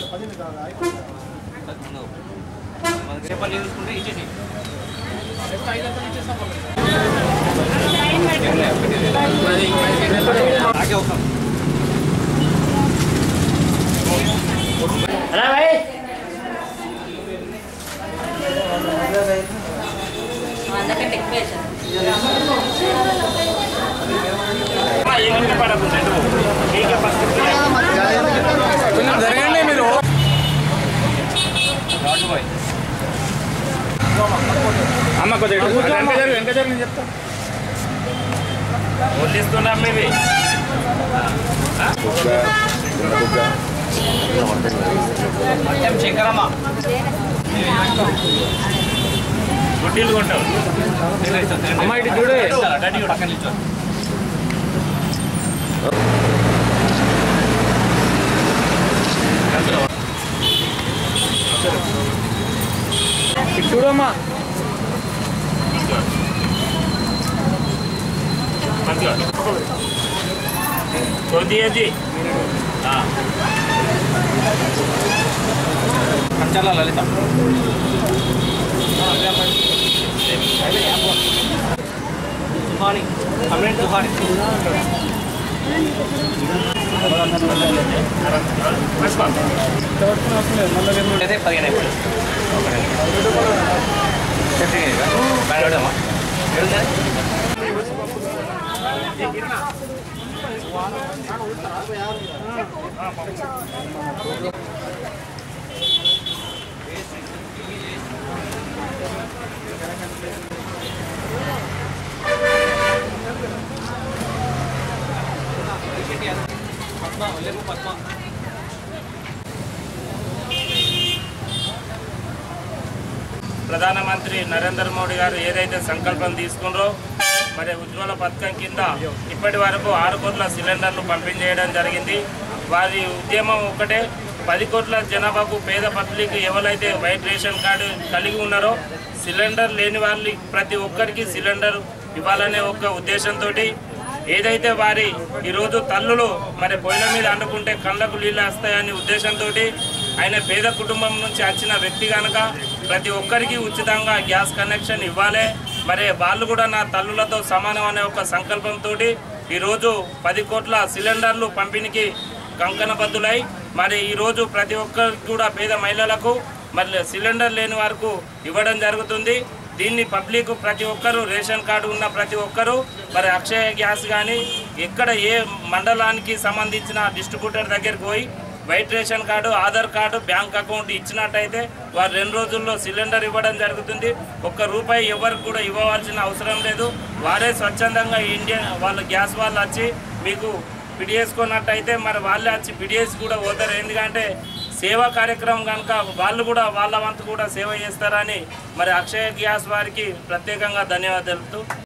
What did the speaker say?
రేపటి చూసుకుంటే ఇచ్చేసి ఆగే వస్తాం అందుకంటే ఎక్కువ వేసాను కొంచెం జరగండి మీరు రాజు బాయ్ అమ్మ కొద్దిగా ఇటు. వెనక జరుగు వెనక జరుగు నేను చెప్తా వదిలిస్తున్నాం ఇవి మద్యం శంకరమ్మ గుడ్డీలు కొంటావు అమ్మ ఇటు చూడు. డాడీ కూడా అక్కడ నిల్చో ఇటు చూడమ్మా కొద్దిది కంచాల లలిత సుహాని కంప్లైంట్ సుహాని అయితే పదిహేను అయిపోయింది పద్మ ఒల్లెపు పద్మ ప్రధానమంత్రి నరేంద్ర మోడీ గారు ఏదైతే సంకల్పం తీసుకున్నారో మరి ఉజ్వల పథకం కింద ఇప్పటి వరకు ఆరు కోట్ల సిలిండర్లు పంపిణీ చేయడం జరిగింది వారి ఉద్యమం ఒకటే పది కోట్ల జనాభాకు పేద పబ్లిక్ ఎవరైతే వైట్ రేషన్ కార్డు కలిగి ఉన్నారో సిలిండర్ లేని వాళ్ళకి ప్రతి ఒక్కరికి సిలిండర్ ఇవ్వాలనే ఒక ఉద్దేశంతో ఏదైతే వారి ఈరోజు తల్లులు మరి పొయ్యిల మీద అండుకుంటే కళ్ళకు నీళ్ళు వస్తాయనే ఉద్దేశంతో ఆయన పేద కుటుంబం నుంచి వచ్చిన వ్యక్తి కనుక ప్రతి ఒక్కరికి ఉచితంగా గ్యాస్ కనెక్షన్ ఇవ్వాలి మరి వాళ్ళు కూడా నా తల్లులతో సమానం అనే ఒక సంకల్పంతో ఈరోజు పది కోట్ల సిలిండర్లు పంపిణీకి కంకణబద్దులై మరి ఈరోజు ప్రతి ఒక్కరికి కూడా పేద మహిళలకు మరి సిలిండర్ లేని వారికి ఇవ్వడం జరుగుతుంది దీన్ని పబ్లిక్ ప్రతి ఒక్కరు రేషన్ కార్డు ఉన్న ప్రతి ఒక్కరు మరి అక్షయ గ్యాస్ కానీ ఎక్కడ ఏ మండలానికి సంబంధించిన డిస్ట్రిబ్యూటర్ దగ్గరికి పోయి white ration card Aadhaar card bank account ఇచ్చినట్టయితే వారు రెండు రోజుల్లో సిలిండర్ ఇవ్వడం జరుగుతుంది ఒక్క రూపాయి ఎవరికి కూడా ఇవ్వవలసిన అవసరం లేదు వారే స్వచ్ఛందంగా ఇండియా వాళ్ళ గ్యాస్ వాళ్ళు వచ్చి మీకు పిడియేసుకున్నట్టయితే మరి వాళ్ళే వచ్చి పిడియేసి కూడా పోతారు ఎందుకంటే సేవా కార్యక్రమం కనుక వాళ్ళు కూడా వాళ్ళ వంతు కూడా సేవ చేస్తారని మరి అక్షయ గ్యాస్ వారికి ప్రత్యేకంగా ధన్యవాదాలు తెలుపుతూ